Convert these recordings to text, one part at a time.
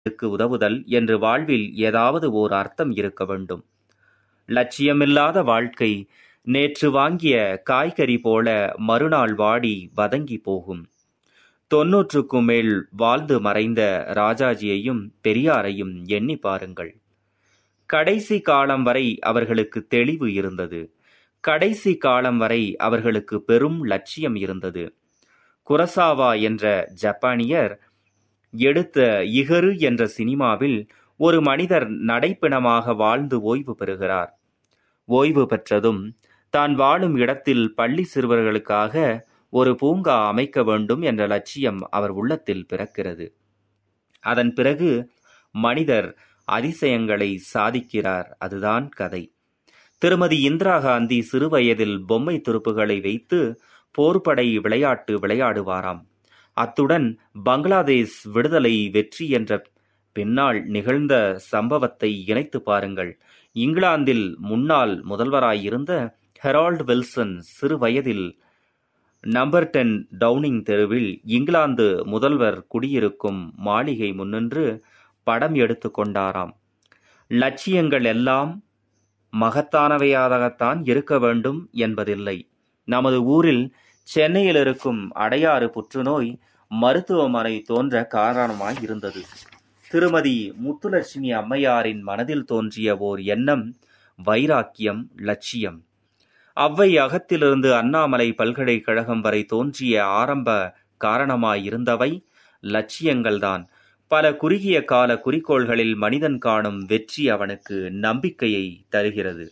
க்கு உதவுதல் என்று வாழ்வில் ஏதாவது ஓர் அர்த்தம் இருக்க வேண்டும். லட்சியமில்லாத வாழ்க்கை நேற்று வாங்கிய காய்கறி போல மறுநாள் வாடி வதங்கிப் போகும். தொன்னூற்றுக்கும் மேல் வாழ்ந்து மறைந்த ராஜாஜியையும் பெரியாரையும் எண்ணிப் பாருங்கள். கடைசி காலம் வரை அவர்களுக்கு தெளிவு இருந்தது. கடைசி காலம் வரை அவர்களுக்கு பெரும் லட்சியம் இருந்தது. குரசாவா என்ற ஜப்பானியர் எடுத்த இகரு என்ற சினிமாவில் ஒரு மனிதர் நடைப்பிணமாக வாழ்ந்து ஓய்வு பெறுகிறார். ஓய்வு பெற்றதும் தான் வாழும் இடத்தில் பள்ளி சிறுவர்களுக்காக ஒரு பூங்கா அமைக்க வேண்டும் என்ற லட்சியம் அவர் உள்ளத்தில் பிறக்கிறது. அதன் பிறகு மனிதர் அதிசயங்களை சாதிக்கிறார். அதுதான் கதை. திருமதி இந்திரா காந்தி சிறுவயதில் பொம்மை துருப்புகளை வைத்து போர்ப்படை விளையாட்டு விளையாடுவாராம். அத்துடன் பங்களாதேஷ் விடுதலை வெற்றி என்ற பின்னால் நிகழ்ந்த சம்பவத்தை இணைத்துப் பாருங்கள். இங்கிலாந்தில் முன்னாள் முதல்வராயிருந்த ஹெரால்டு வில்சன் சிறு வயதில் நம்பர் டென் டவுனிங் தெருவில் இங்கிலாந்து முதல்வர் குடியிருக்கும் மாளிகை முன்னின்று படம் எடுத்துக் கொண்டாராம். லட்சியங்கள் எல்லாம் மகத்தானவையாகத்தான் இருக்க வேண்டும் என்பதில்லை. நமது ஊரில் சென்னையில் இருக்கும் அடையாறு புற்றுநோய் மருத்துவமனை தோன்ற காரணமாய் இருந்தது. திருமதி முத்துலட்சுமி அம்மையாரின் மனதில் தோன்றிய ஓர் எண்ணம் வைராக்கியம், லட்சியம். அவ்வை அகத்திலிருந்து அண்ணாமலை பல்கலைக்கழகம் வரை தோன்றிய ஆரம்ப காரணமாயிருந்தவை லட்சியங்கள்தான். பல குறுகிய கால குறிக்கோள்களில் மனிதன் காணும் வெற்றி அவனுக்கு நம்பிக்கையை தருகிறது.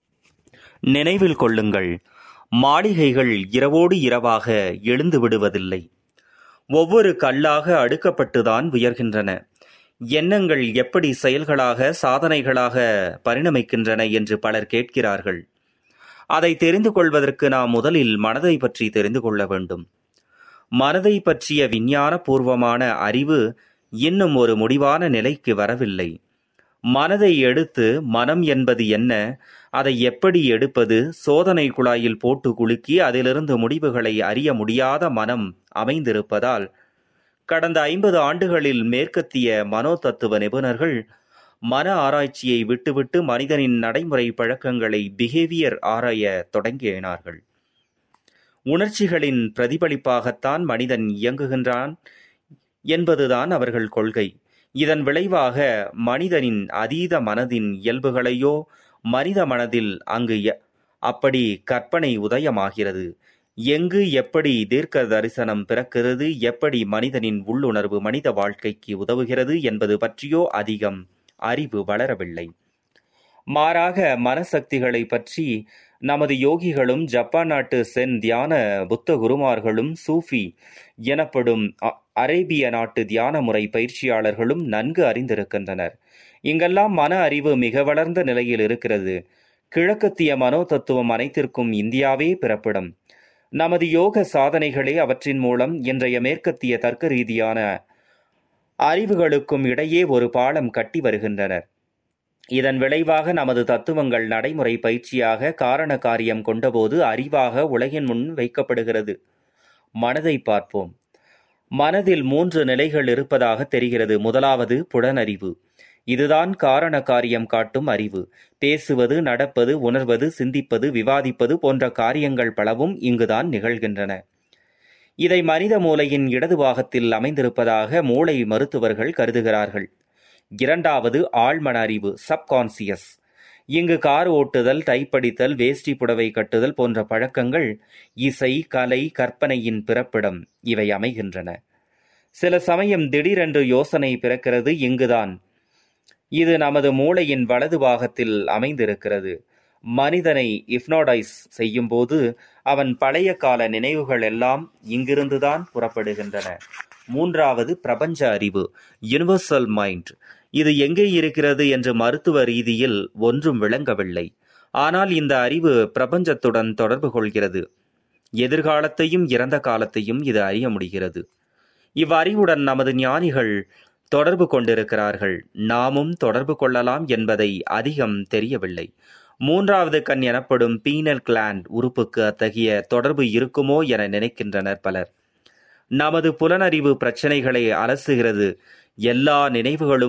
நினைவில் கொள்ளுங்கள் மாளிகைகள் இரவோடு இரவாக எழுந்து விடுவதில்லை. ஒவ்வொரு கல்லாக அடுக்கப்பட்டுதான் உயர்கின்றன. எண்ணங்கள் எப்படி செயல்களாக சாதனைகளாக பரிணமிக்கின்றன என்று பலர் கேட்கிறார்கள். அதை தெரிந்து கொள்வதற்கு நாம் முதலில் மனதை பற்றி தெரிந்து கொள்ள வேண்டும். மனதை பற்றிய விஞ்ஞான பூர்வமான அறிவு இன்னும் ஒரு முடிவான நிலைக்கு வரவில்லை. மனதை எடுத்து மனம் என்பது என்ன அதை எப்படி எடுப்பது சோதனை குழாயில் போட்டு குலுக்கி அதிலிருந்து முடிவுகளை அறிய முடியாத மனம் அமைந்திருப்பதால் கடந்த ஐம்பது ஆண்டுகளில் மேற்கத்திய மனோதத்துவ நிபுணர்கள் மன ஆராய்ச்சியை விட்டுவிட்டு மனிதனின் நடைமுறை பழக்கங்களை பிஹேவியர் ஆராய தொடங்கினார்கள். உணர்ச்சிகளின் பிரதிபலிப்பாகத்தான் மனிதன் இயங்குகின்றான் என்பதுதான் அவர்கள் கொள்கை. இதன் விளைவாக மனிதனின் அதீத மனதின் இயல்புகளையோ மனித மனதில் அங்கு அப்படி கற்பனை உதயமாகிறது. எங்கு எப்படி தீர்க்க தரிசனம் பிறக்கிறது எப்படி மனிதனின் உள்ளுணர்வு மனித வாழ்க்கைக்கு உதவுகிறது என்பது பற்றியோ அதிகம் அறிவு வளரவில்லை. மாறாக மனசக்திகளைப் பற்றி நமது யோகிகளும் ஜப்பான் நாட்டு சென் தியான புத்த குருமார்களும் சூஃபி எனப்படும் அரேபிய நாட்டு தியான முறை பயிற்சியாளர்களும் நன்கு அறிந்திருக்கின்றனர். இங்கெல்லாம் மன அறிவு மிக வளர்ந்த நிலையில் இருக்கிறது. கிழக்கத்திய மனோதத்துவம் அனைத்திற்கும் இந்தியாவே பிறப்பிடம். நமது யோக சாதனைகளே அவற்றின் மூலம் இன்றைய மேற்கத்திய தர்க்க ரீதியான அறிவுகளுக்கும் இடையே ஒரு பாலம் கட்டி வருகின்றனர். இதன் விளைவாக நமது தத்துவங்கள் நடைமுறை பயிற்சியாக காரண காரியம் கொண்டபோது அறிவாக உலகின் முன் வைக்கப்படுகிறது. மனதை பார்ப்போம். மனதில் மூன்று நிலைகள் இருப்பதாக தெரிகிறது. முதலாவது புலனறிவு. இதுதான் காரண காரியம் காட்டும் அறிவு. பேசுவது, நடப்பது, உணர்வது, சிந்திப்பது, விவாதிப்பது போன்ற காரியங்கள் பலவும் இங்குதான் நிகழ்கின்றன. இதை மனித மூளையின் இடது பாகத்தில் அமைந்திருப்பதாக மூளை மருத்துவர்கள் கருதுகிறார்கள். இரண்டாவது ஆழ்மன அறிவு சப்கான்சியஸ். இங்கு கார் ஓட்டுதல், டைப்படித்தல், வேஷ்டி புடவை கட்டுதல் போன்ற பழக்கங்கள் இசை, கலை, கற்பனையின் பிறப்பிடம் இவை அமைகின்றன. சில சமயம் திடீரென்று யோசனை பிறக்கிறது இங்குதான். இது நமது மூளையின் வலது பாகத்தில் அமைந்திருக்கிறது. மனிதனை இப்னோடைஸ் செய்யும்போது அவன் பழைய கால நினைவுகள் எல்லாம் இங்கிருந்துதான் புறப்படுகின்றன. மூன்றாவது பிரபஞ்ச அறிவு யுனிவர்சல் மைண்ட். இது எங்கே இருக்கிறது என்று மருத்துவ ரீதியில் ஒன்றும் விளங்கவில்லை. ஆனால் இந்த அறிவு பிரபஞ்சத்துடன் தொடர்பு கொள்கிறது. எதிர்காலத்தையும் இறந்த காலத்தையும் இது அறிய முடிகிறது. இவ்வறிவுடன் நமது ஞானிகள் தொடர்பு கொண்டிருக்கிறார்கள். நாமும் தொடர்பு கொள்ளலாம் என்பதை அதிகம் தெரியவில்லை. மூன்றாவது கண் எனப்படும் பீனல் கிளாண்ட் உறுப்புக்கு அத்தகைய தொடர்பு இருக்குமோ என நினைக்கின்றனர் பலர். நமது புலனறிவு பிரச்சினைகளை அலசுகிறது. எல்லா நினைவுகளும்